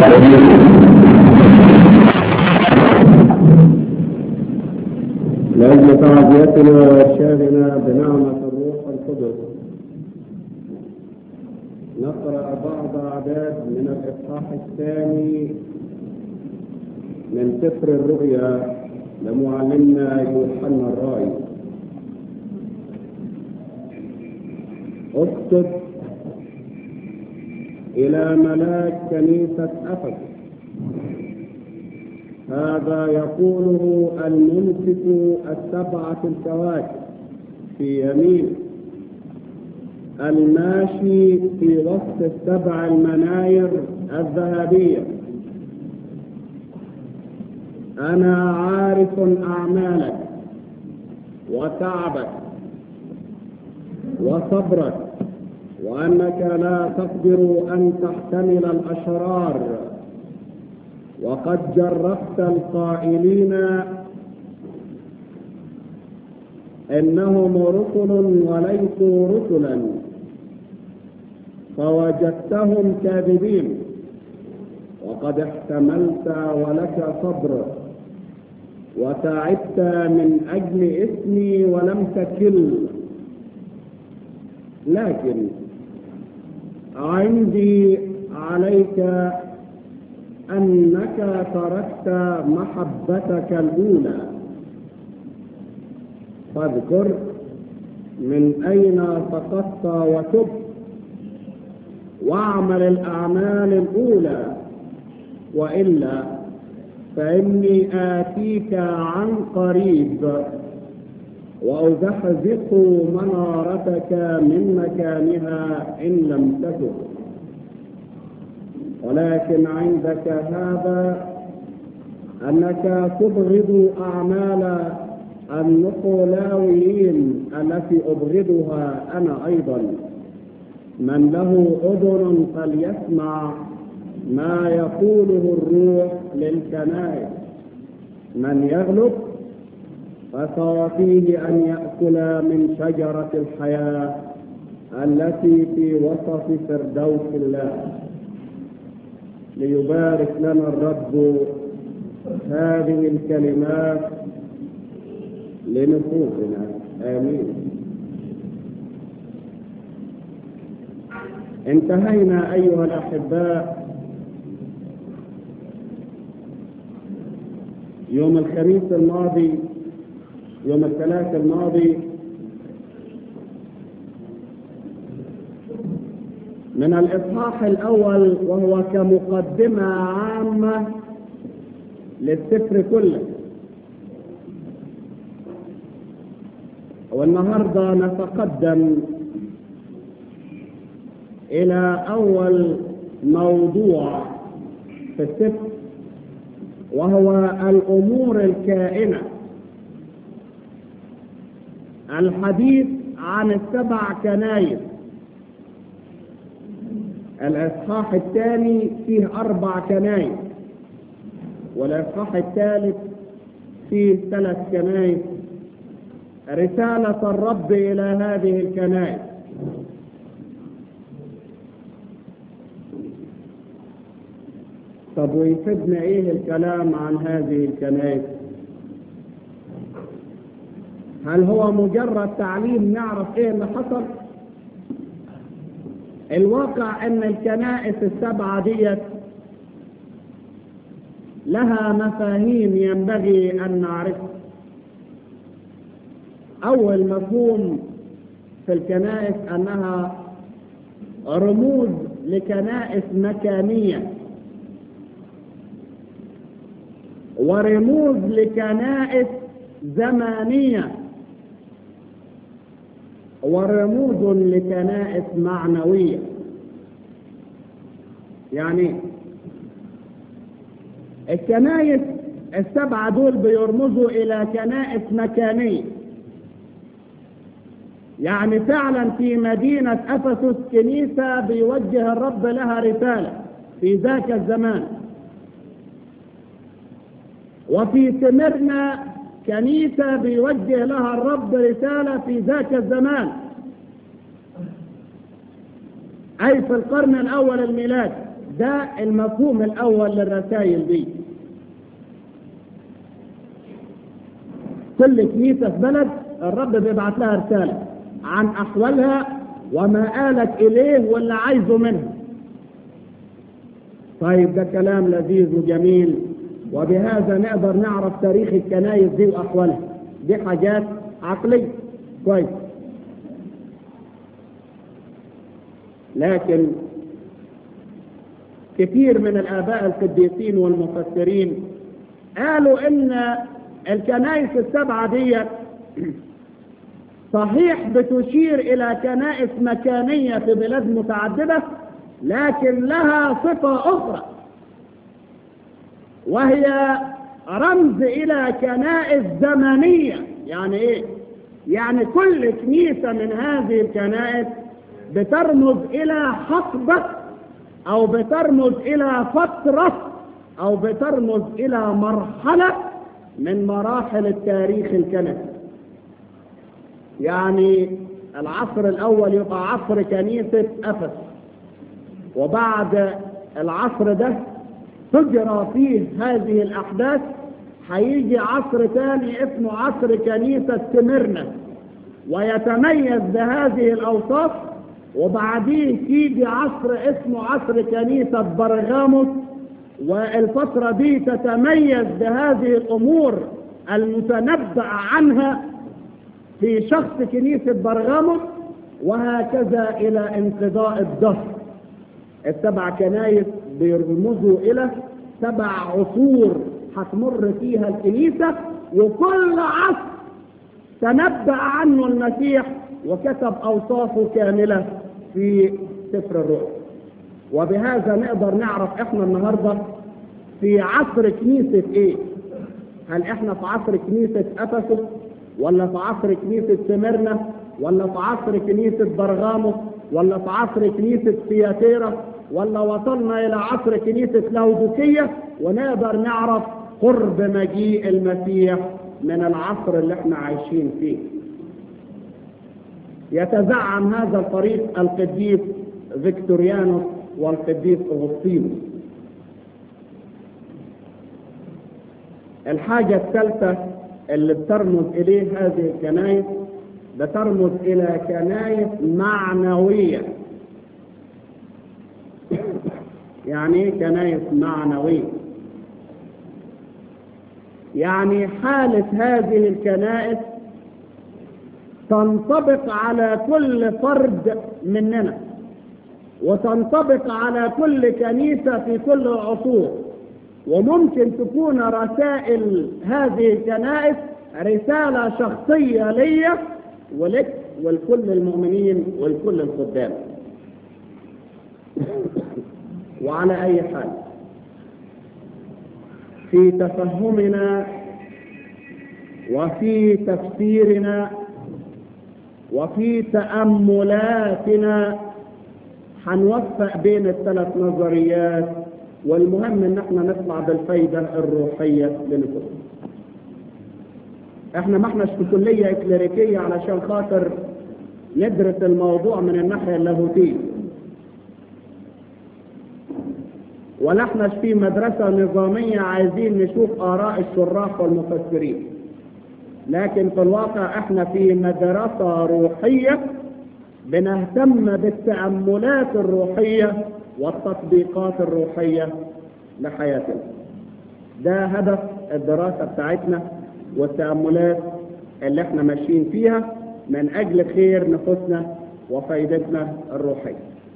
لأجل تعزيتنا وإرشادنا بنعمة الروح القدس نقرأ بعض أعداد من الإصحاح الثاني من سفر الرؤيا لمعلمنا يوحنا الرائي اكتب إلى ملاك كنيسة أفسس هذا يقوله الممسك السبعة الكواكب في يمين الماشي في وسط السبع المناير الذهبية أنا عارف أعمالك وتعبك وصبرك وأنك لا تقدر أن تحتمل الأشرار وقد جربت القائلين إنهم رسل وليسوا رسلا فوجدتهم كاذبين وقد احتملت ولك صبر وتعبت من أجل اسمي ولم تكل لكن عندي عليك أنك تركت محبتك الأولى فاذكر من أين سقطت وتب واعمل الأعمال الأولى وإلا فإني آتيك عن قريب وأزحزق منارتك من مكانها إن لم تتب ولكن عندك هذا أنك تبغض أعمال النقلاويين التي أبغضها أنا أيضا من له أذن فليسمع ما يقوله الروح للكنائس من يغلب فسوفيه أن يأكل من شجرة الحياة التي في وسط فردوس الله ليبارك لنا الرب هذه الكلمات لنفوسنا آمين انتهينا أيها الأحباء يوم الخميس الماضي يوم الثلاث الماضي من الإصحاح الأول وهو كمقدمة عامة للسفر كله والنهاردة نتقدم إلى أول موضوع في السفر وهو الأمور الكائنة الحديث عن السبع كنايس الإصحاح الثاني فيه أربع كنايس والإصحاح الثالث فيه ثلاث كنايس رسالة الرب إلى هذه الكنائس طب ويفيدنا ايه الكلام عن هذه الكنائس هل هو مجرد تعليم نعرف ايه اللي حصل الواقع ان الكنائس السبعة ديت لها مفاهيم ينبغي ان نعرفها اول مفهوم في الكنائس انها رموز لكنائس مكانيه ورموز لكنائس زمانية ورموز لكنائس معنوية يعني الكنائس السبعة دول بيرمزوا إلى كنائس مكانية يعني فعلا في مدينة أفسس كنيسة بيوجه الرب لها رسالة في ذاك الزمان وفي سمرنا كنيسة بيوجه لها الرب رسالة في ذاك الزمان أي في القرن الأول الميلادي ده المفهوم الأول للرسائل دي كل كنيسة في بلد الرب بيبعت لها رسالة عن أحوالها وما آلت إليه واللي عايزه منها طيب ده كلام لذيذ وجميل وبهذا نقدر نعرف تاريخ الكنايس دي وأحوالها دي حاجات عقلية كويس لكن كثير من الآباء القديسين والمفسرين قالوا إن الكنائس السبعة دي صحيح بتشير إلى كنائس مكانية في بلاد متعددة لكن لها صفة أخرى وهي رمز إلى كنائس زمنية يعني إيه؟ يعني كل كنيسة من هذه الكنائس بترمز إلى حقبة أو بترمز إلى فترة أو بترمز إلى مرحلة من مراحل التاريخ الكنسي يعني العصر الأول يبقى عصر كنيسة أفس وبعد العصر ده تجرى فيه هذه الأحداث هيجي عصر ثاني اسمه عصر كنيسة سمرنا ويتميز بهذه الأوصاف وبعديه تيجي عصر اسمه عصر كنيسة برغاموس والفترة دي تتميز بهذه الأمور المتنبأ عنها في شخص كنيسة برغاموس وهكذا إلى انقضاء الدهر السبع كنايس بيرمزوا إلى سبع عصور هتمر فيها الكنيسة وكل عصر تنبأ عنه المسيح وكتب أوصافه كاملة في سفر الرؤيا وبهذا نقدر نعرف احنا النهاردة في عصر كنيسة ايه هل احنا في عصر كنيسة افسس ولا في عصر كنيسة سمرنا ولا في عصر كنيسة برغاموس ولا في عصر كنيسة سياتيرا ولا وصلنا الى عصر كنيسة لاودوكية ونقدر نعرف قرب مجيء المسيح من العصر اللي احنا عايشين فيه يتزعم هذا الطريق القديس فيكتوريانوس والقديس أغسطينوس الحاجة الثالثة اللي بترمز إليه هذه الكنائس بترمز إلى كنائس معنوية يعني ايه كنائس معنوية يعني حالة هذه الكنائس تنطبق على كل فرد مننا وتنطبق على كل كنيسة في كل العصور وممكن تكون رسائل هذه الكنائس رسالة شخصية لي ولك ولكل المؤمنين ولكل الخدام وعلى أي حال في تفهمنا وفي تفسيرنا وفي تأملاتنا هنوفق بين الثلاث نظريات والمهم ان احنا نطلع بالفايدة الروحية لنفسنا احنا ما احناش في كلية اكليريكية علشان خاطر ندرس الموضوع من الناحية اللاهوتية ولا احناش في مدرسة نظامية عايزين نشوف آراء الشراح والمفسرين لكن في الواقع احنا في مدرسة روحية بنهتم بالتأملات الروحية والتطبيقات الروحية لحياتنا ده هدف الدراسة بتاعتنا والتأملات اللي احنا ماشيين فيها من أجل خير نفوسنا وفائدتنا الروحية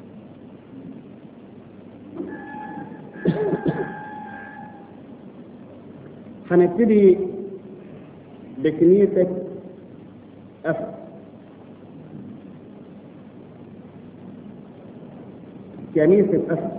هنبتدي بكنيسة أفس كنيسة أفس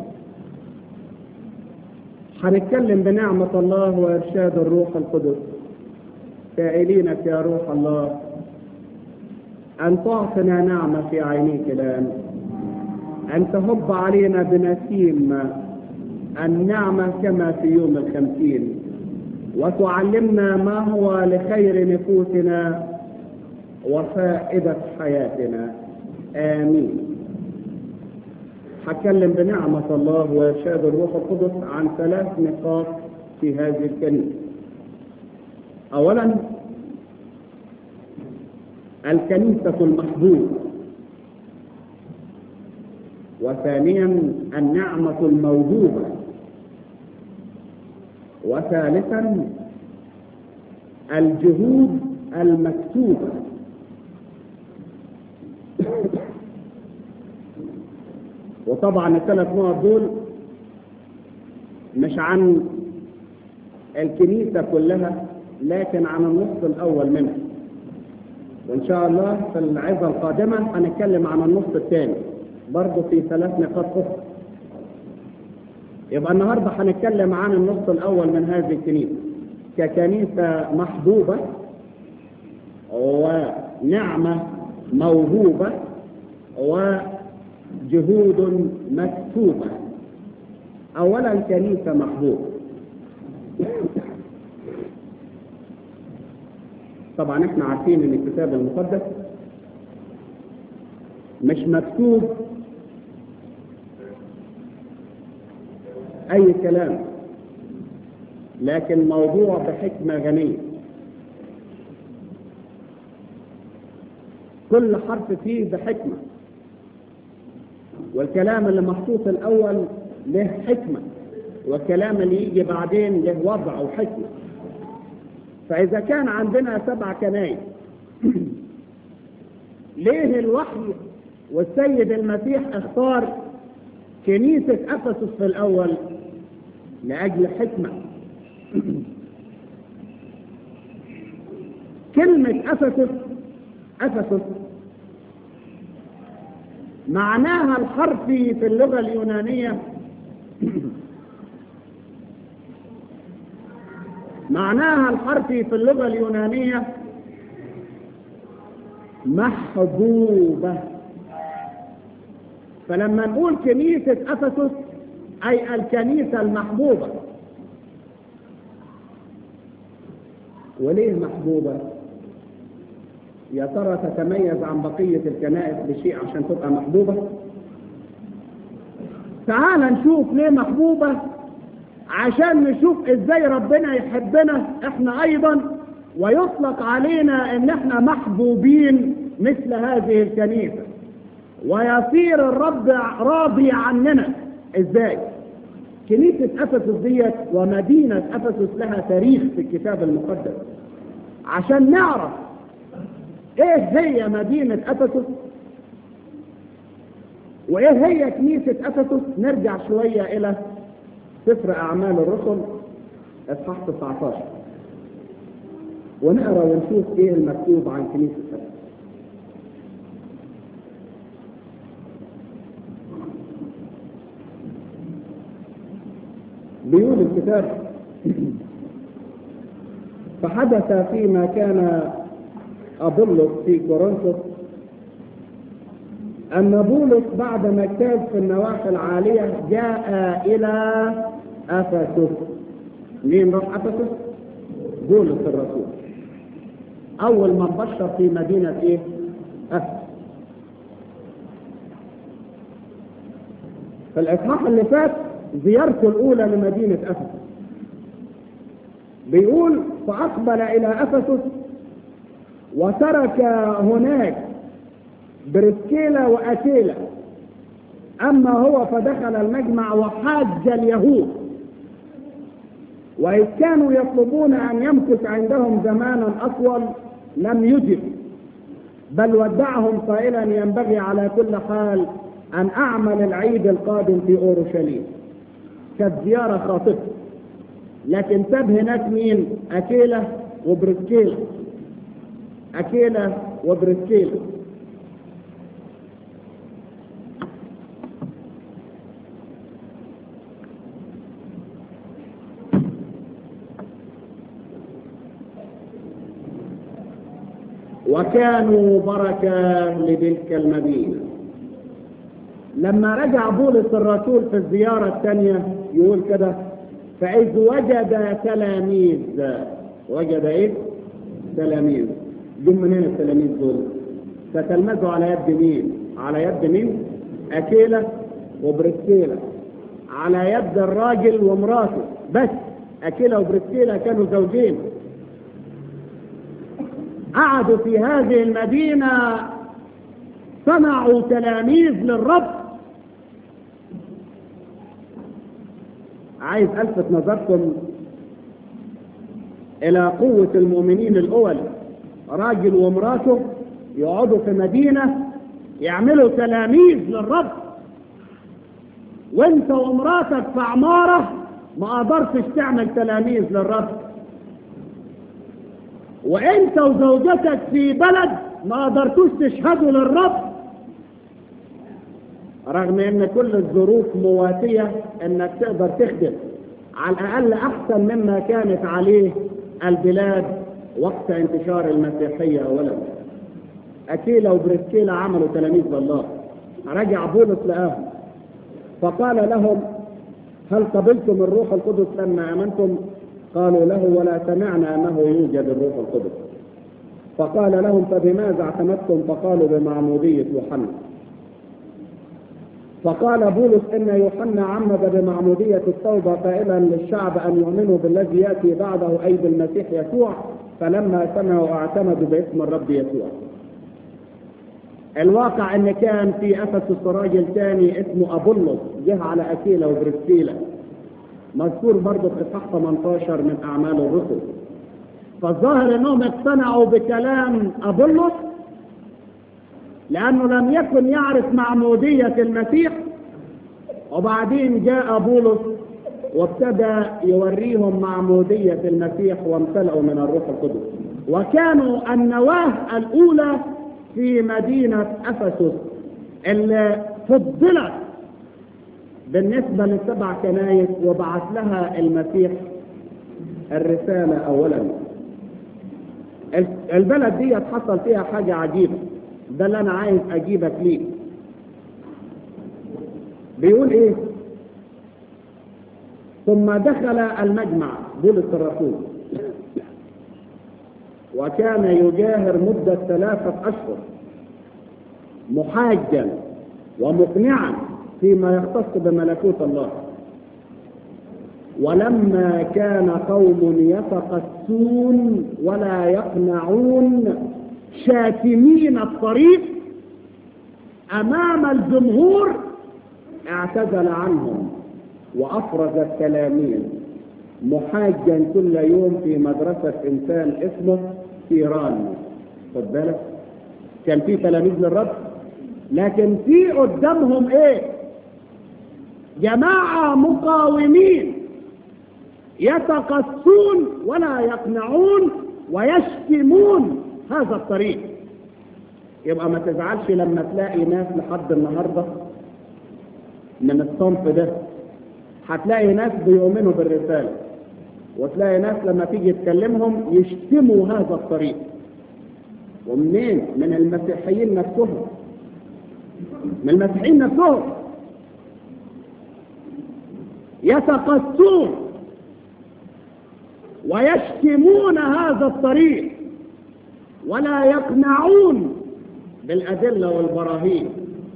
هنتكلم بنعمة الله وإرشاد الروح القدس سائلينك يا روح الله أن تعطنا نعمة في عينيك الآن أن تهب علينا بنسيم النعمة كما في يوم الخمسين وتعلمنا ما هو لخير نفوسنا وفائدة حياتنا آمين هتكلم بنعمة الله وإرشاد الروح القدس عن ثلاث نقاط في هذه الكنيسة أولا الكنيسة المحبوبة وثانيا النعمة الموهوبة وثالثا الجهود المكتوبة وطبعا الثلاث نقط دول مش عن الكنيسة كلها لكن عن النص الأول منها وإن شاء الله في العظة القادمة هنتكلم عن النص الثاني برضه في ثلاث نقاط أخرى يبقى النهارده هنتكلم عن النص الأول من هذه الكنيسة ككنيسة محبوبة ونعمة موهوبة وجهود مكتوبة أولا كنيسة محبوبة طبعا احنا عارفين ان الكتاب المقدس مش مكتوب اي كلام لكن موضوع بحكمة غنية كل حرف فيه بحكمة والكلام اللي محطوط الأول له حكمة والكلام اللي يجي بعدين له وضع وحكمة فإذا كان عندنا سبع كنايس ليه الوحي والسيد المسيح اختار كنيسة أفسس في الأول لأجل حكمة كلمة أفسس أفسس معناها الحرفي في اللغة اليونانية معناها الحرفي في اللغة اليونانية محبوبة فلما نقول كنيسة أفسس أي الكنيسة المحبوبة وليه محبوبة؟ يا ترى تتميز عن بقية الكنائس بشيء عشان تبقى محبوبة؟ تعال نشوف ليه محبوبة عشان نشوف ازاي ربنا يحبنا احنا ايضا ويطلق علينا ان احنا محبوبين مثل هذه الكنيسة ويصير الرب راضي عننا ازاي كنيسة افسس ديت ومدينة افسس لها تاريخ في الكتاب المقدس عشان نعرف ايه هي مدينة افسس وايه هي كنيسة افسس نرجع شوية الى سفر اعمال الرسل اصحاح 19 ونقرا ونشوف ايه المكتوب عن كنيسة افسس بيقول الكتاب فحدث فيما كان أبولس في كورنثوس أن بولس بعد ما اجتاز في النواحي العالية جاء إلى أفسس مين راح أفسس؟ بولس الرسول أول من بشر في مدينة إيه؟ أفسس في الإصحاح اللي فات زيارته الأولى لمدينة أفسس بيقول فأقبل إلى أفسس وترك هناك برسكيلة وأتيلة أما هو فدخل المجمع وحاج اليهود وإذ كانوا يطلبون أن يمكث عندهم زمانا أطول لم يجب بل ودعهم قائلا ينبغي على كل حال أن أعمل العيد القادم في أورشليم كانت زيارة خاطفة لكن ساب هناك مين أكيلة وبرسكيلة أكيلة وبرسكيلة وكانوا بركة لتلك المدينة لما رجع بولس الرسول في الزيارة الثانية يقول كده فإذ وجد تلاميذ وجد إيه؟ تلاميذ جم منين التلاميذ دول؟ فتلمذوا على يد مين؟ على يد مين؟ أكيلة وبرسكيلا على يد الراجل ومراته بس أكيلا وبرسكيلا كانوا زوجين قعدوا في هذه المدينة صنعوا تلاميذ للرب عايز ألفت نظركم إلى قوة المؤمنين الأول راجل ومراته يقعدوا في مدينة يعملوا تلاميذ للرب وانت ومراتك في عمارة ما قدرتش تعمل تلاميذ للرب وانت وزوجتك في بلد ما قدرتوش تشهدوا للرب رغم ان كل الظروف مواتية انك تقدر تخدم على الاقل احسن مما كانت عليه البلاد وقت انتشار المسيحية اولا اكيلا وبرسكيلا عملوا تلاميذ بالله رجع بولس لقاهم فقال لهم هل قبلتم الروح القدس لما امنتم قالوا له ولا سمعنا انه يوجد الروح القدس فقال لهم فبماذا اعتمدتم فقالوا بمعمودية يوحنا فقال بولس ان يوحنا عمد بمعمودية التوبة قائلا للشعب ان يؤمنوا بالذي ياتي بعده اي بالمسيح يسوع فلما سمعوا اعتمدوا باسم الرب يسوع الواقع ان كان في افسس راجل ثاني اسمه ابولس جه على اكيلا وبرسكيلا مذكور برضه في اصحاح 18 من اعمال الرسل فالظاهر انهم اقتنعوا بكلام ابولس لانه لم يكن يعرف معمودية المسيح وبعدين جاء بولس وابتدى يوريهم معمودية المسيح وامتلأوا من الروح القدس وكانوا النواة الأولى في مدينة أفسس اللي فضلت بالنسبة للسبع كنايس وبعث لها المسيح الرسالة أولا البلد دي حصل فيها حاجة عجيبة ده اللي أنا عايز أجيبك ليه بيقول إيه ثم دخل المجمع بولس الرسول وكان يجاهر مدة ثلاثة أشهر محاجا ومقنعا فيما يختص بملكوت الله ولما كان قوم يتقسون ولا يقنعون شاتمين الطريق أمام الجمهور اعتزل عنهم وأفرز التلاميذ محاجا كل يوم في مدرسة إنسان اسمه سيران خد بالك كان في تلاميذ للرب لكن في قدامهم ايه جماعة مقاومين يتقصون ولا يقنعون ويشتمون هذا الطريق يبقى ما تزعلش لما تلاقي ناس لحد النهارده من الصنف ده هتلاقي ناس بيؤمنوا بالرسالة وتلاقي ناس لما تيجي تكلمهم يشتموا هذا الطريق ومنين من المسيحيين نفسهم من المسيحيين نفسهم يتقصون ويشتمون هذا الطريق ولا يقنعون بالأدلة والبراهين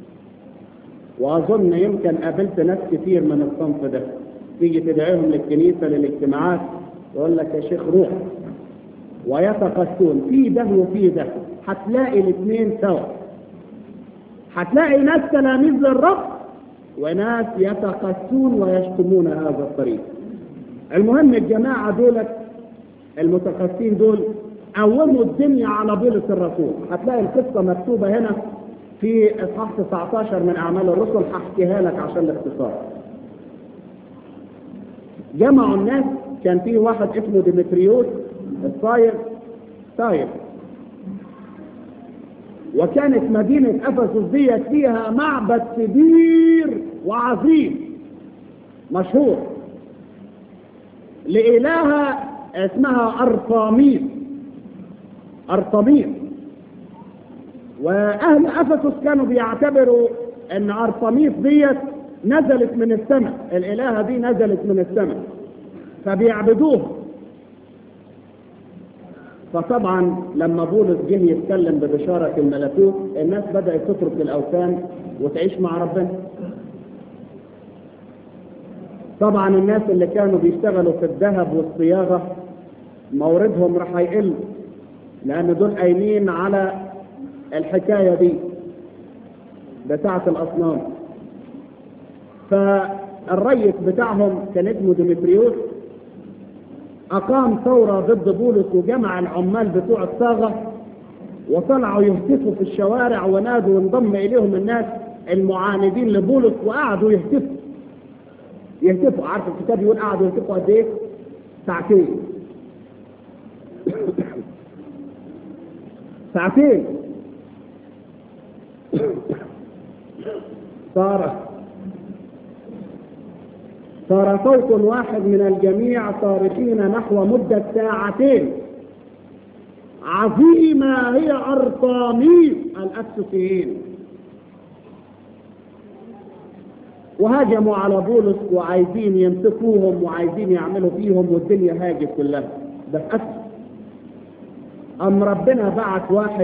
وأظن يمكن قابلت ناس كتير من الصنف ده تيجي تدعيهم للكنيسة للاجتماعات يقول لك يا شيخ روح ويتقسون في ده وفي ده هتلاقي الاثنين سوا هتلاقي ناس تلاميذ للرب وناس يتقسون ويشتمون هذا الطريق المهم الجماعة دولت المتقسين دول قوموا الدنيا على بولس الرسول هتلاقي القصة مكتوبة هنا في اصحاح 19 من اعمال الرسل هحكيها لك عشان الاختصار جمعوا الناس كان في واحد اسمه ديمتريوس الصايغ صايغ وكانت مدينة أفسس ديت فيها معبد كبير وعظيم مشهور لإلهة اسمها أرطاميس أرطميس وأهل أفسس كانوا بيعتبروا أن أرطميس ديت نزلت من السماء الإلهة دي نزلت من السماء فبيعبدوها فطبعا لما بولس جه يتكلم ببشارة الملكوت الناس بدأت تترك الأوثان وتعيش مع ربنا طبعا الناس اللي كانوا بيشتغلوا في الذهب والصياغة موردهم راح يقل لأن دول قايمين على الحكاية دي بتاعة الأصنام فالريس بتاعهم كان اسمه ديمتريوس أقام ثورة ضد بولس وجمع العمال بتوع الصاغة وطلعوا يهتفوا في الشوارع ونادوا وانضم إليهم الناس المعاندين لبولس وقعدوا يهتفوا يهتفوا عارف الكتاب يقول قعدوا يهتفوا قد ايه؟ ساعتين ساعتين صار صار صوت واحد من الجميع صارخين نحو مدة ساعتين عظيمة هي أرطاميس الأفسسيين وهاجموا على بولس وعايزين يمسكوهم وعايزين يعملوا فيهم والدنيا هاجت كلها ده في أفسس أم ربنا بعت واحد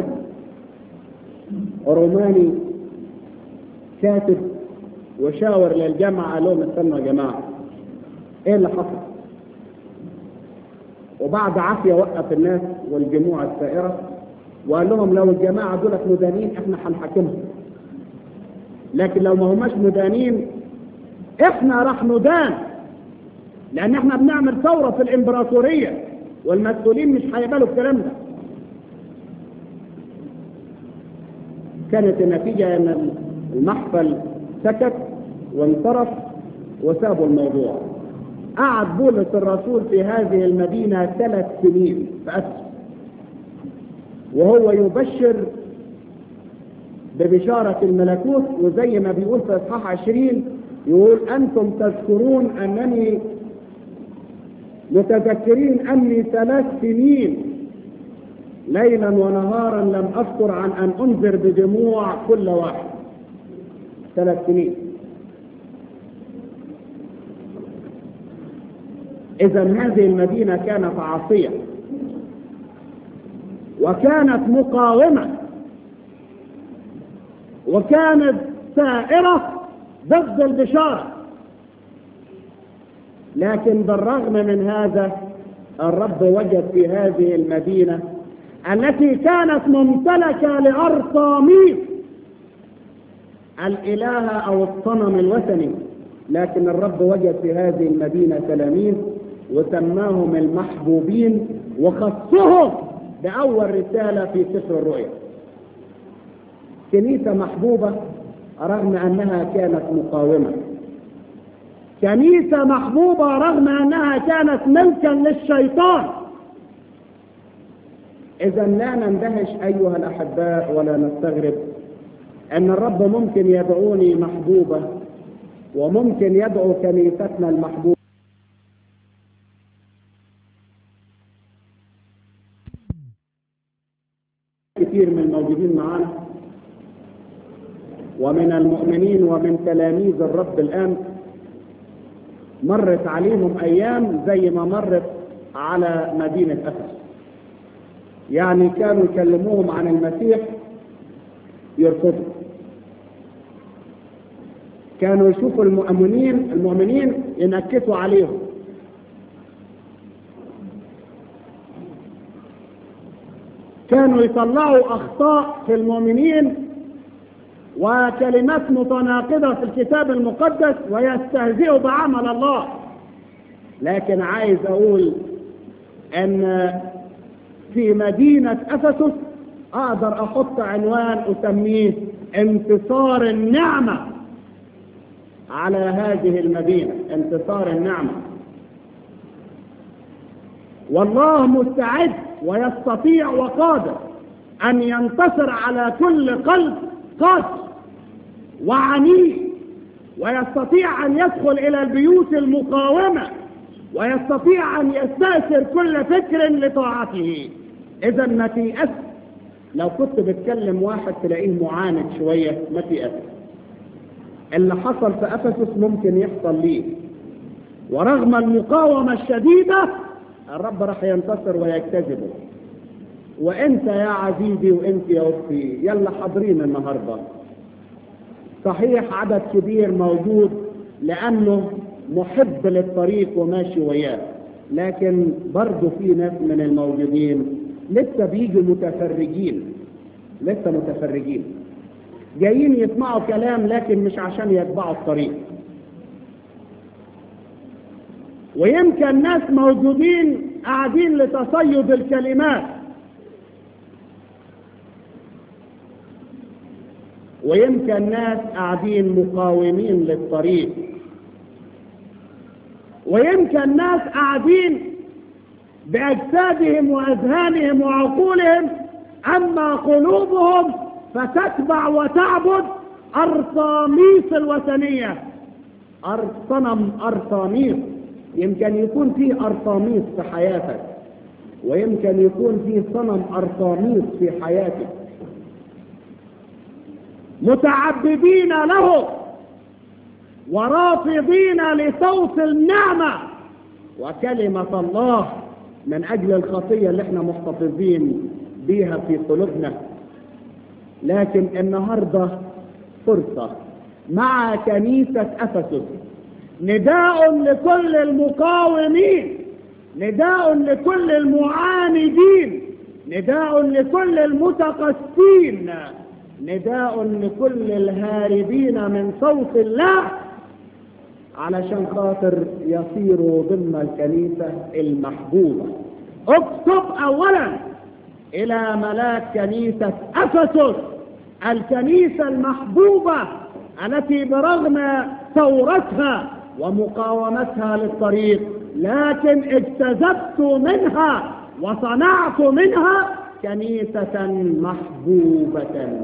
روماني كاتب وشاور للجامعة قال لهم استنوا يا جماعة ايه اللي حصل؟ وبعد عافية وقف الناس والجموع السائرة وقال لهم لو الجماعة دولت مدانين احنا هنحاكمهم لكن لو ما هماش مدانين احنا راح ندان لان احنا بنعمل ثورة في الامبراطورية والمسؤولين مش هيقبلوا الكلام ده كانت النتيجة ان المحفل سكت وانصرف وسابوا الموضوع قعد بولس الرسول في هذه المدينة ثلاث سنين في أسر وهو يبشر ببشارة الملكوت وزي ما بيقول في إصحاح عشرين يقول أنتم تذكرون أنني متذكرين أني ثلاث سنين ليلا ونهارا لم أذكر عن أن أنذر بدموع كل واحد ثلاث سنين إذا هذه المدينة كانت عاصية وكانت مقاومة وكانت سائرة ضد البشارة لكن بالرغم من هذا الرب وجد في هذه المدينة التي كانت ممتلكة لأرطاميس الإله أو الصنم الوثني لكن الرب وجد في هذه المدينة تلاميذ وسماهم المحبوبين وخصهم بأول رسالة في سفر الرؤيا كنيسة محبوبة رغم أنها كانت مقاومة كنيسة محبوبة رغم أنها كانت ملكا للشيطان إذا لا نندهش أيها الأحباء ولا نستغرب أن الرب ممكن يدعوني محبوبة وممكن يدعو كنيستنا المحبوبة كثير من الموجودين معنا ومن المؤمنين ومن تلاميذ الرب الآن مرت عليهم أيام زي ما مرت على مدينة أفس يعني كانوا يكلموهم عن المسيح يرفضوا كانوا يشوفوا المؤمنين المؤمنين ينكتوا عليهم كانوا يطلعوا أخطاء في المؤمنين وكلمات متناقضة في الكتاب المقدس ويستهزئوا بعمل الله لكن عايز أقول أن في مدينة أفسس أقدر أحط عنوان أسميه انتصار النعمة على هذه المدينة انتصار النعمة والله مستعد ويستطيع وقادر أن ينتصر على كل قلب قاسي وعنيف ويستطيع أن يدخل إلى البيوت المقاومة ويستطيع أن يستأثر كل فكر لطاعته إذا ما تيأس لو كنت بتكلم واحد تلاقيه معاند شوية ما تيأس اللي حصل في أفسس ممكن يحصل ليه ورغم المقاومة الشديدة الرب راح ينتصر ويجتذبه وانت يا عزيزي وانت يا اختي يلا حاضرين النهارده صحيح عدد كبير موجود لانه محب للطريق وماشي وياه لكن برضه في ناس من الموجودين لسه بيجوا متفرجين لسه متفرجين جايين يسمعوا كلام لكن مش عشان يتبعوا الطريق ويمكن ناس موجودين قاعدين لتصيد الكلمات ويمكن ناس قاعدين مقاومين للطريق ويمكن ناس قاعدين بأجسادهم وأذهانهم وعقولهم أما قلوبهم فتتبع وتعبد أرطاميس الوثنية صنم أرطاميس يمكن يكون في أرطاميس في حياتك ويمكن يكون في صنم أرطاميس في حياتك متعبدين له ورافضين لصوت النعمة وكلمة الله من أجل الخطية اللي احنا محتفظين بيها في قلوبنا لكن النهاردة فرصة مع كنيسة أفسس نداء لكل المقاومين نداء لكل المعاندين نداء لكل المتقسين نداء لكل الهاربين من صوت الله علشان خاطر يصيروا ضمن الكنيسة المحبوبة اكتب اولا الى ملاك كنيسة افسس الكنيسة المحبوبة التي برغم ثورتها ومقاومتها للطريق لكن اجتذبت منها وصنعت منها كنيسة محبوبة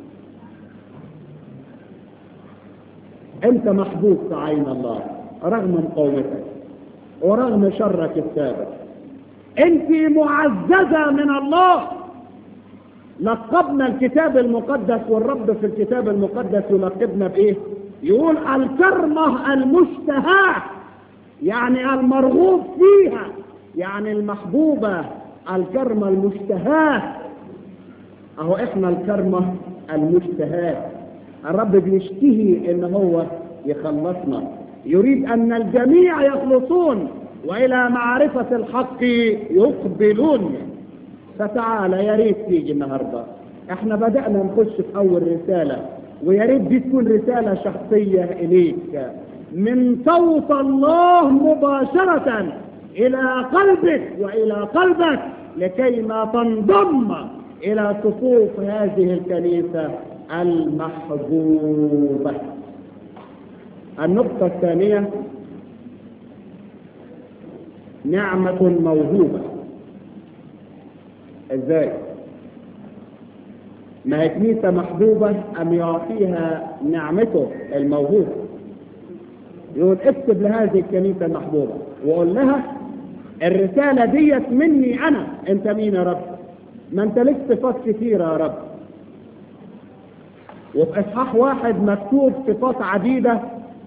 انت محبوب في عين الله رغم مقاومتك ورغم شرك السابق انت معززة من الله لقبنا الكتاب المقدس والرب في الكتاب المقدس يلقبنا بايه يقول الكرمة المشتهاة يعني المرغوب فيها يعني المحبوبة الكرمة المشتهاة اهو احنا الكرمة المشتهاة الرب بيشتهي ان هو يخلصنا يريد ان الجميع يخلصون والى معرفة الحق يقبلون فتعالى يا ريت تيجي النهاردة احنا بدأنا نخش في اول رسالة ويا ريت دي تكون رسالة شخصية اليك من صوت الله مباشرة الى قلبك والى قلبك لكي ما تنضم الى صفوف هذه الكنيسة المحبوبة النقطة الثانية نعمة موهوبة ازاي ما هي كنيسة محبوبة ام يعطيها نعمته الموهوبة يقول اكتب لهذه الكنيسة المحبوبة وقول لها الرسالة ديت مني انا انت مين يا رب ما انت لك صفات كثيرة يا رب وفي اصحاح واحد مكتوب صفات عديدة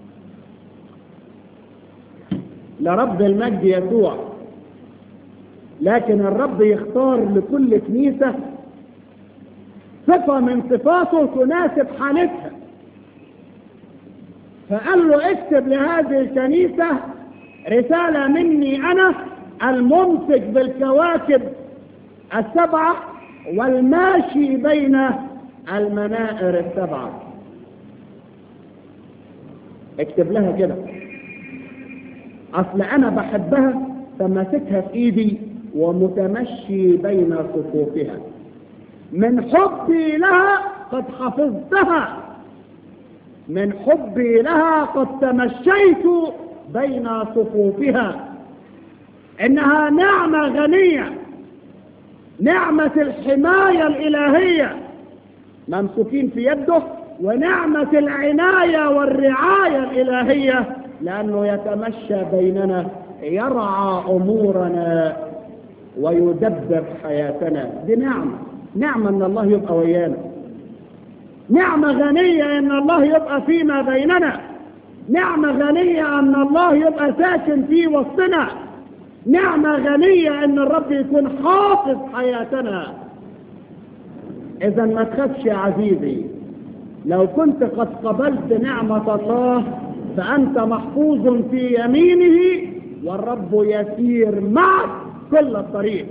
لرب المجد يسوع لكن الرب يختار لكل كنيسة صفة من صفاته تناسب حالتها فقال له اكتب لهذه الكنيسة رسالة مني أنا الممسك بالكواكب السبعة والماشي بين المنائر السبعة اكتب لها كده اصل انا بحبها فماسكها في ايدي ومتمشي بين صفوفها من حبي لها قد حفظتها من حبي لها قد تمشيت بين صفوفها انها نعمة غنية نعمة الحماية الالهية ممسوكين في يده ونعمة العناية والرعاية الالهية لانه يتمشى بيننا يرعى امورنا ويدبر حياتنا دي نعمة نعمة ان الله يبقى ويانا نعمة غنية ان الله يبقى فيما بيننا نعمة غنية ان الله يبقى ساكن في وسطنا نعمة غنية ان الرب يكون حافظ حياتنا اذا ما تخافش يا عزيزي لو كنت قد قبلت نعمة الله فأنت محفوظ في يمينه والرب يسير معك كل الطريق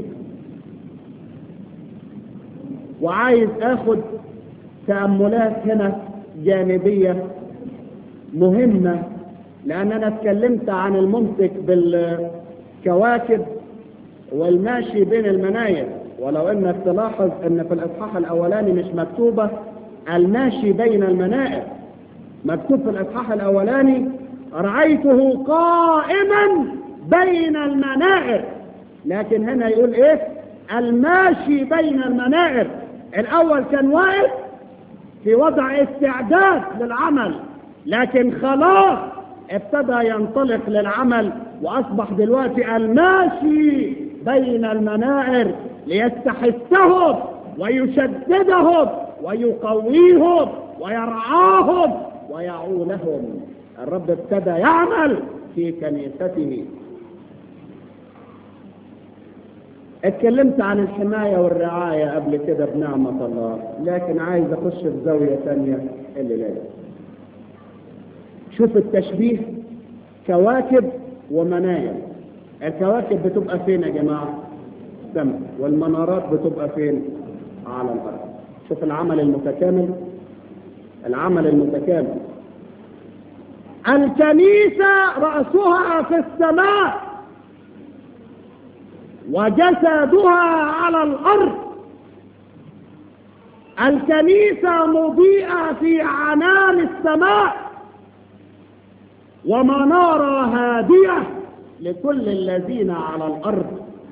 وعايز اخد تأملات هنا جانبية مهمة لأن أنا اتكلمت عن الممسك بالكواكب والماشي بين المناير ولو انك تلاحظ ان في الاصحاح الاولاني مش مكتوبة الماشي بين المنائر مكتوب في الاصحاح الاولاني رأيته قائما بين المنائر لكن هنا يقول ايه الماشي بين المنائر الاول كان واقف في وضع استعداد للعمل لكن خلاص ابتدى ينطلق للعمل واصبح دلوقتي الماشي بين المنائر ليستحثهم ويشددهم ويقويهم ويرعاهم ويعولهم الرب ابتدى يعمل في كنيسته اتكلمت عن الحماية والرعاية قبل كده بنعمة الله لكن عايز اخش في زاوية ثانية اللي لازم شوف التشبيه كواكب ومناير الكواكب بتبقى فين يا جماعة السماء والمنارات بتبقى فين على الأرض شوف العمل المتكامل العمل المتكامل الكنيسة رأسها في السماء وجسدها على الأرض الكنيسة مضيئة في عنان السماء ومنارة هادية لكل الذين على الأرض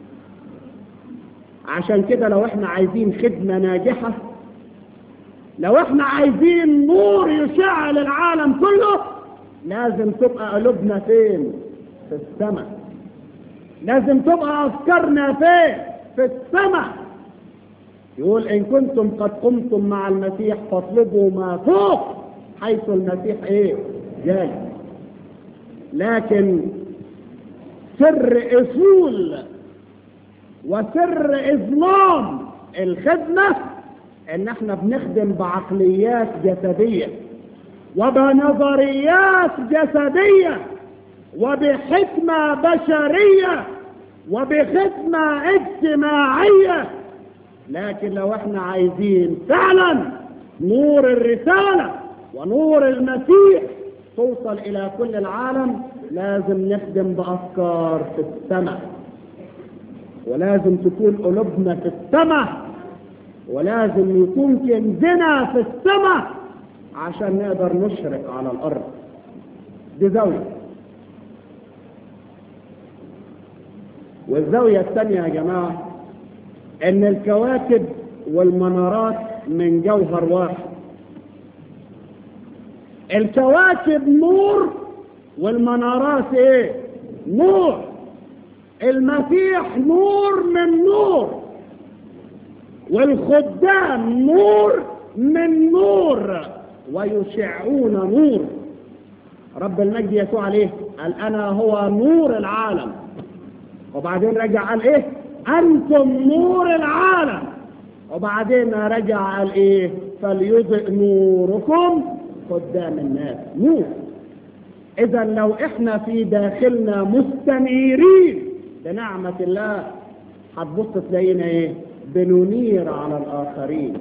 عشان كده لو احنا عايزين خدمة ناجحة لو احنا عايزين نور يشع للعالم كله لازم تبقى قلوبنا فين في السماء لازم تبقى افكارنا فين في السماء يقول ان كنتم قد قمتم مع المسيح فاطلبوا ما فوق حيث المسيح ايه جاي لكن سر اصول وسر اظلام الخدمه ان احنا بنخدم بعقليات جسديه وبنظريات جسديه وبحكمه بشريه وبخدمه اجتماعيه لكن لو احنا عايزين فعلا نور الرساله ونور المسيح توصل الى كل العالم لازم نخدم بافكار في السماء ولازم تكون قلوبنا في السماء ولازم يكون كنزنا في السماء عشان نقدر نشرق على الارض دي زاويه والزاويه الثانيه يا جماعه ان الكواكب والمنارات من جوهر واحد الكواكب نور والمنارات ايه نور المسيح نور من نور والخدام نور من نور ويشعون نور رب المجد يسوع عليه قال انا هو نور العالم وبعدين رجع قال ايه انتم نور العالم وبعدين رجع قال ايه فليضئ نوركم قدام الناس نور اذا لو احنا في داخلنا مستنيرين بنعمة الله هتبص تلاقينا ايه بننير على الاخرين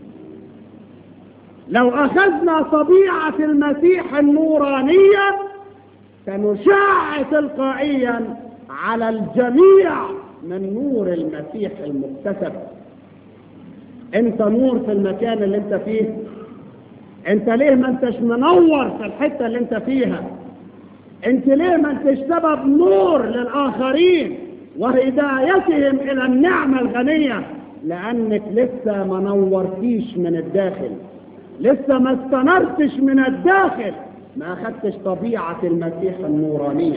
لو اخذنا طبيعة المسيح النورانية سنشع تلقائيا على الجميع من نور المسيح المكتسب انت نور في المكان اللي انت فيه انت ليه ما انتش منور في الحتة اللي انت فيها انت ليه ما انتش سبب نور للاخرين وهدايتهم الى النعمة الغنية لانك لسه ما نورتيش من الداخل لسه ما استنرتش من الداخل ما اخدتش طبيعة المسيح النورانية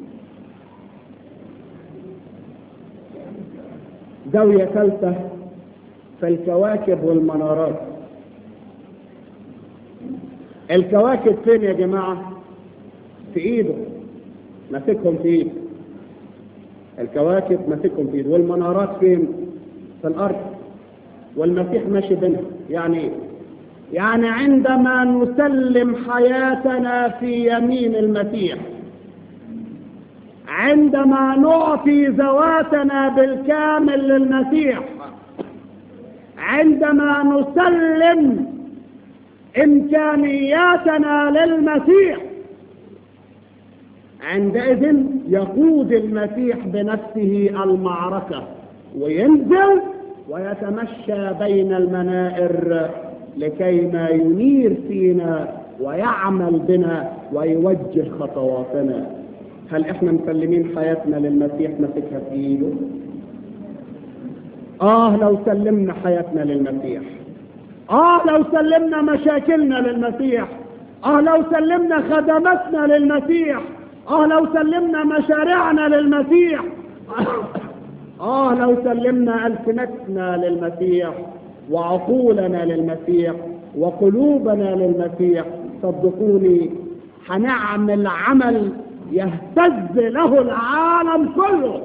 زاوية ثالثة في الكواكب والمنارات الكواكب فين يا جماعة في ايده ماسكهم في ايده الكواكب ماسكهم في ايده والمنارات فين في الارض والمسيح ماشي بينها يعني ايه يعني عندما نسلم حياتنا في يمين المسيح عندما نعطي ذواتنا بالكامل للمسيح عندما نسلم إمكانياتنا للمسيح عندئذ يقود المسيح بنفسه المعركة وينزل ويتمشى بين المنائر لكي ما ينير فينا ويعمل بنا ويوجه خطواتنا هل احنا مسلمين حياتنا للمسيح ماسكها في ايده اه لو سلمنا حياتنا للمسيح اه لو سلمنا مشاكلنا للمسيح اه لو سلمنا خدماتنا للمسيح اه لو سلمنا مشاريعنا للمسيح اه لو سلمنا السنتنا للمسيح وعقولنا للمسيح وقلوبنا للمسيح صدقوني هنعمل عمل يهتز له العالم كله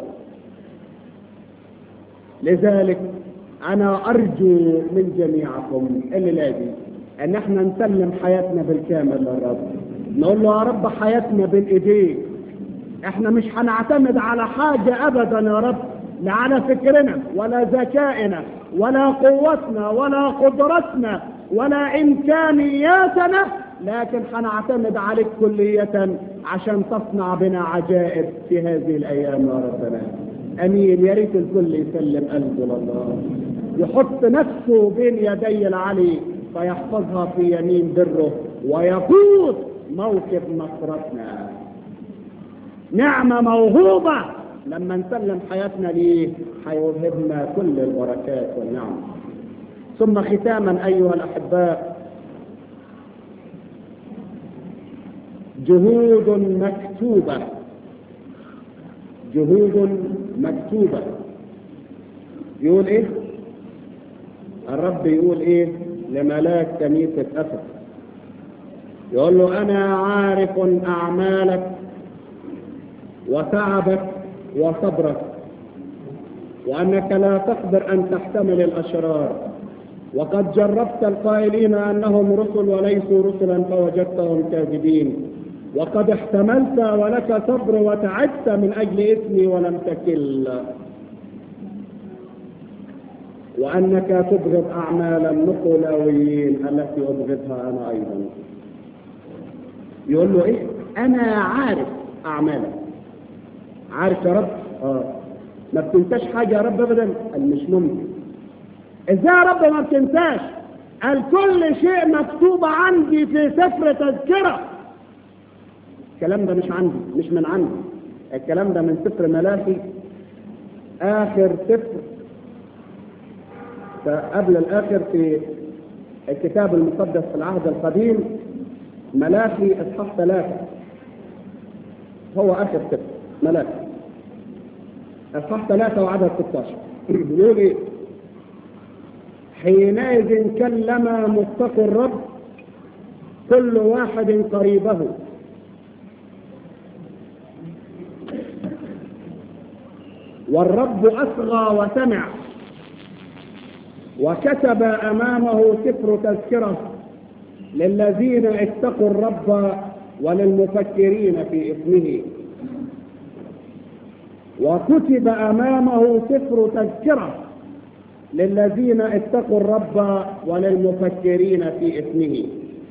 لذلك انا ارجو من جميعكم الليله دي ان احنا نسلم حياتنا بالكامل للرب نقول له يا رب حياتنا بين ايديك احنا مش هنعتمد على حاجه ابدا يا رب لا على فكرنا ولا ذكائنا ولا قوتنا ولا قدرتنا ولا امكانياتنا لكن هنعتمد عليك كلية عشان تصنع بنا عجائب في هذه الايام يا ربنا امين يا ريت الكل يسلم قلبه لله يحط نفسه بين يدي العلي فيحفظها في يمين بره ويقود موقف نصرتنا نعمة موهوبة لما نسلم حياتنا ليه هيوهبنا كل البركات والنعم ثم ختاما أيها الأحباء جهود مكتوبة جهود مكتوبة يقول ايه الرب يقول ايه لملاك كنيسة أسد يقول له أنا عارف أعمالك وتعبك وصبرك وأنك لا تقدر أن تحتمل الأشرار وقد جربت القائلين أنهم رسل وليسوا رسلا فوجدتهم كاذبين وقد احتملت ولك صبر وتعبت من أجل اسمي ولم تكل وأنك تبغض أعمال النقلاويين التي أبغضها أنا أيضا يقول له إيه أنا عارف أعمالك عارف يا رب آه ما بتنساش حاجة يا رب أبدا قال مش ممكن إزاي يا رب ما بتنساش قال كل شيء مكتوب عندي في سفر تذكرة الكلام ده مش عندي مش من عندي الكلام ده من سفر ملاخي آخر سفر قبل الآخر في الكتاب المقدس في العهد القديم ملاخي إصحاح ثلاثة هو آخر سفر ملاخي إصحاح ثلاثة وعدد 16 يقول إيه حينئذ كلم متقي الرب كل واحد قريبه والرب أصغى وسمع وكتب أمامه سفر تذكرة للذين اتقوا الرب وللمفكرين في اسمه وكتب أمامه سفر تذكرة للذين اتقوا الرب وللمفكرين في اسمه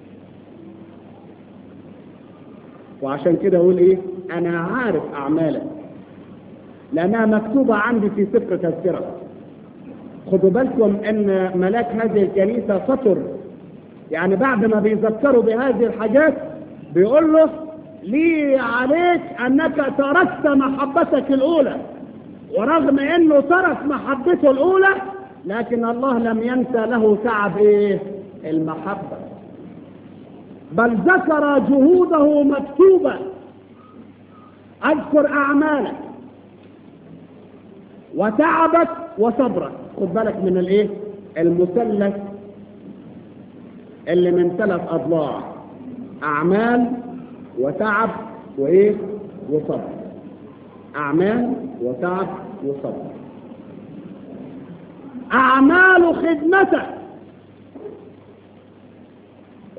وعشان كده اقول ايه انا عارف اعمالك لانها مكتوبة عندي في سفر تذكرة خدوا بالكم ان ملاك هذه الكنيسة سطر يعني بعد ما بيذكروا بهذه الحاجات بيقول له لي عليك انك تركت محبتك الاولى ورغم انه ترك محبته الاولى لكن الله لم ينسى له تعب ايه المحبة بل ذكر جهوده مكتوبة اذكر اعمالك وتعبك وصبرك خد بالك من الايه المثلث اللي من ثلاث اضلاع اعمال وتعب وايه وصبر اعمال وتعب وصبر اعمال خدمتك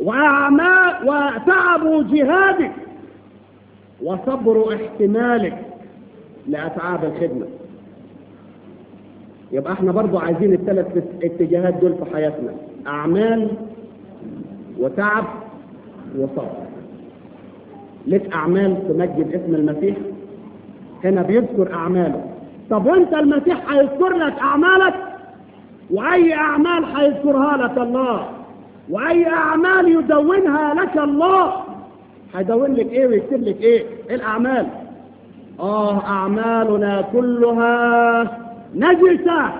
وأعمال وتعب جهادك وصبر احتمالك لأتعاب الخدمة يبقى احنا برضو عايزين الثلاث اتجاهات دول في حياتنا أعمال وتعب وصبر لك أعمال تمجد اسم المسيح هنا بيذكر أعماله طب وانت المسيح هيذكر لك أعمالك وأي أعمال هيذكرها لك الله وأي أعمال يدونها لك الله هيدون لك إيه ويكتب لك إيه إيه الأعمال آه أعمالنا كلها نجسة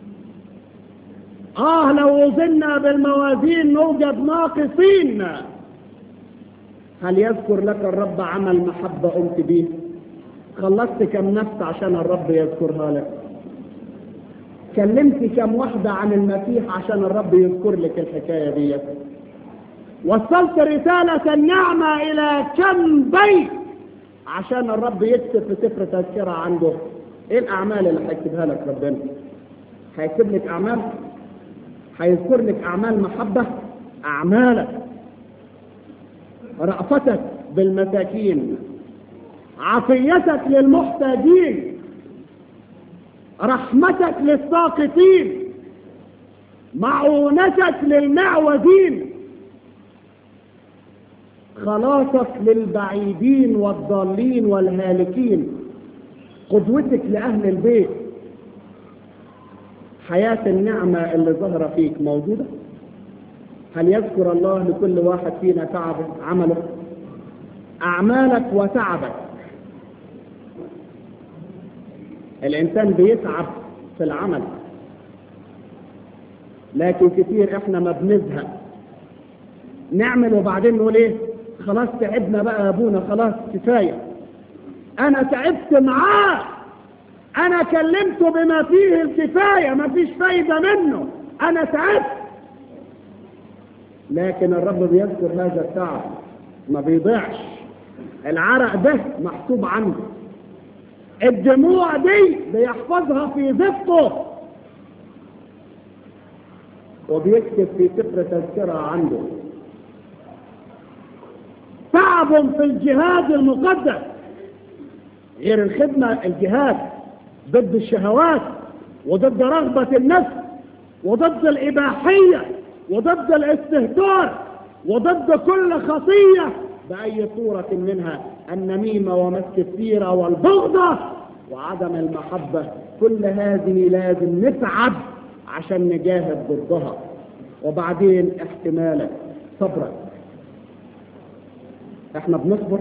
آه لو وزنا بالموازين نوجد ناقصين هل يذكر لك الرب عمل محبة قمت به خلصت كم نفس عشان الرب يذكرها لك كلمت كم واحدة عن المسيح عشان الرب يذكر لك الحكاية دي وصلت رسالة النعمة إلى كم بيت عشان الرب يكتب في سفر تذكرة عنده ايه الأعمال اللي هيكتبها لك ربنا هيكتب لك أعمال هيذكر لك أعمال محبة أعمالك رأفتك بالمساكين عطيتك للمحتاجين رحمتك للساقطين معونتك للمعوزين خلاصك للبعيدين والضالين والهالكين قدوتك لأهل البيت حياة النعمة اللي ظهر فيك موجودة هل يذكر الله لكل واحد فينا تعبه عمله أعمالك وتعبك الإنسان بيتعب في العمل لكن كتير احنا ما بنزهق نعمل وبعدين نقول ايه خلاص تعبنا بقى يا ابونا خلاص كفاية انا تعبت معاه انا كلمته بما فيه الكفاية ما فيش فايدة منه انا تعبت لكن الرب بيذكر هذا التعب ما بيضيعش العرق ده محسوب عنه الدموع دي بيحفظها في زفته وبيكتب في سفر تذكرة عنده تعب في الجهاد المقدس غير الخدمة الجهاد ضد الشهوات وضد رغبة النفس وضد الإباحية وضد الاستهتار وضد كل خطية بأي صورة منها النميمة ومسك السيرة والبغضة وعدم المحبة كل هذه لازم نتعب عشان نجاهد ضدها وبعدين احتمالك صبرك احنا بنصبر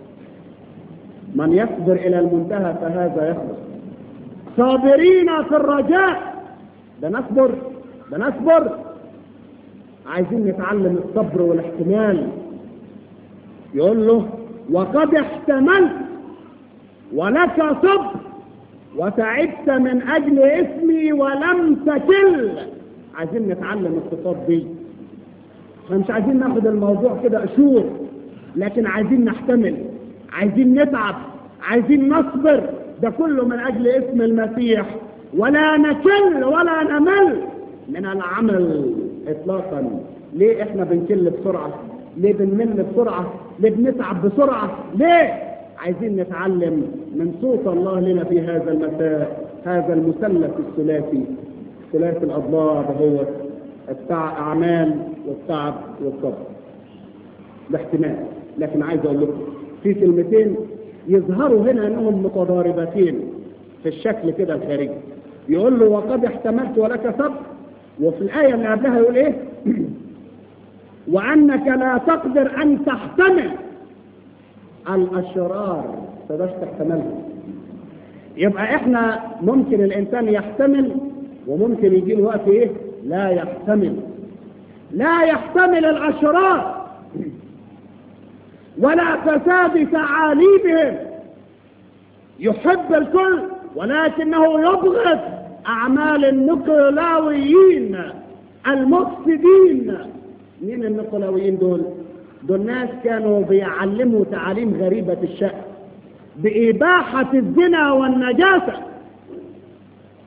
من يصبر الى المنتهى فهذا يخلص صابرين في الرجاء بنصبر بنصبر عايزين نتعلم الصبر والاحتمال يقول له وقد احتملت ولك صبر وتعبت من اجل اسمي ولم تكل عايزين نتعلم الصفات دي احنا مش عايزين ناخد الموضوع كده قشور لكن عايزين نحتمل عايزين نتعب عايزين نصبر ده كله من اجل اسم المسيح ولا نكل ولا نمل من العمل اطلاقا ليه احنا بنكل بسرعه ليه بنمل بسرعه ليه بنتعب بسرعه ليه عايزين نتعلم من صوت الله لنا في هذا المساء هذا المثلث الثلاثي ثلاثي الاضلاع هو التع... اعمال والتعب والصبر باحتمال لكن عايز اقول لكم في كلمتين يظهروا هنا انهم متضاربتين في الشكل كده الخارجي يقول له وقد احتملت ولك صبر وفي الآية اللي قبلها يقول ايه وأنك لا تقدر أن تحتمل الأشرار تقدرش تحتملها يبقى احنا ممكن الإنسان يحتمل وممكن يجي له وقت ايه لا يحتمل لا يحتمل الأشرار ولا فساد تعاليمهم يحب الكل ولكنه يبغض أعمال النقلاويين المفسدين مين النقلاويين دول؟ دول ناس كانوا بيعلموا تعاليم غريبة الشأن بإباحة الزنا والنجاسة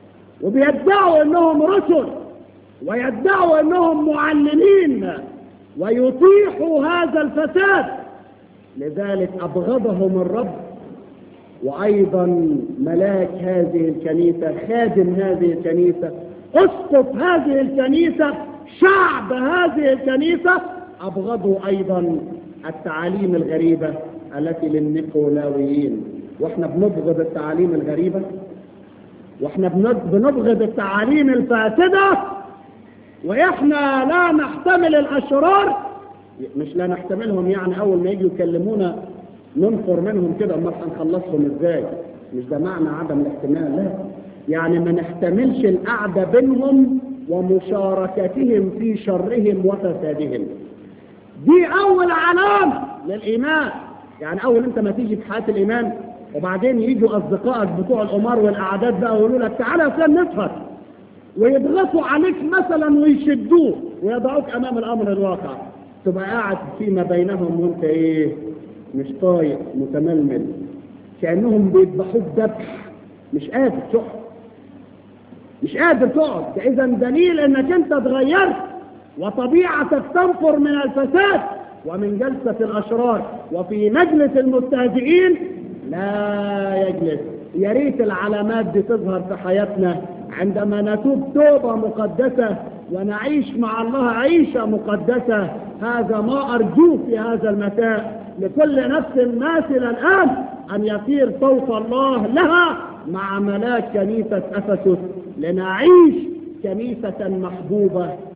وبيدعوا انهم رسل ويدعوا انهم معلمين ويطيحوا هذا الفساد لذلك أبغضهم الرب وأيضا ملاك هذه الكنيسة خادم هذه الكنيسة أسقف هذه الكنيسة شعب هذه الكنيسة أبغضوا أيضا التعاليم الغريبة التي للنيقولاويين واحنا بنبغض التعاليم الغريبة واحنا بنبغض التعاليم الفاسدة واحنا لا نحتمل الاشرار مش لا نحتملهم يعني اول ما يجوا يكلمونا ننفر منهم كده امال هنخلصهم ازاي مش ده معنى عدم الاحتمال لا يعني ما نحتملش القعدة بينهم ومشاركتهم في شرهم وفسادهم دي اول علامة للايمان يعني اول انت ما تيجي في حياة الايمان وبعدين يجوا اصدقائك بتوع القمار والاعداد بقى ويقولوا لك تعالى يا فلان نسهر ويضغطوا عليك مثلا ويشدوه ويضعوك امام الامر الواقع تبقى قاعد فيما بينهم وانت ايه مش طايق متململ كانهم بيذبحوك ذبح مش قادر تقعد مش قادر تقعد اذا دليل انك انت اتغيرت وطبيعتك تنفر من الفساد ومن جلسة الأشرار وفي مجلس المستهزئين لا يجلس يا ريت العلامات دي تظهر في حياتنا عندما نتوب توبة مقدسة ونعيش مع الله عيشة مقدسة هذا ما أرجوه في هذا المساء لكل نفس ماثلة الآن أن يصير صوت الله لها مع ملاك كنيسة أفسس لنعيش كنيسة محبوبة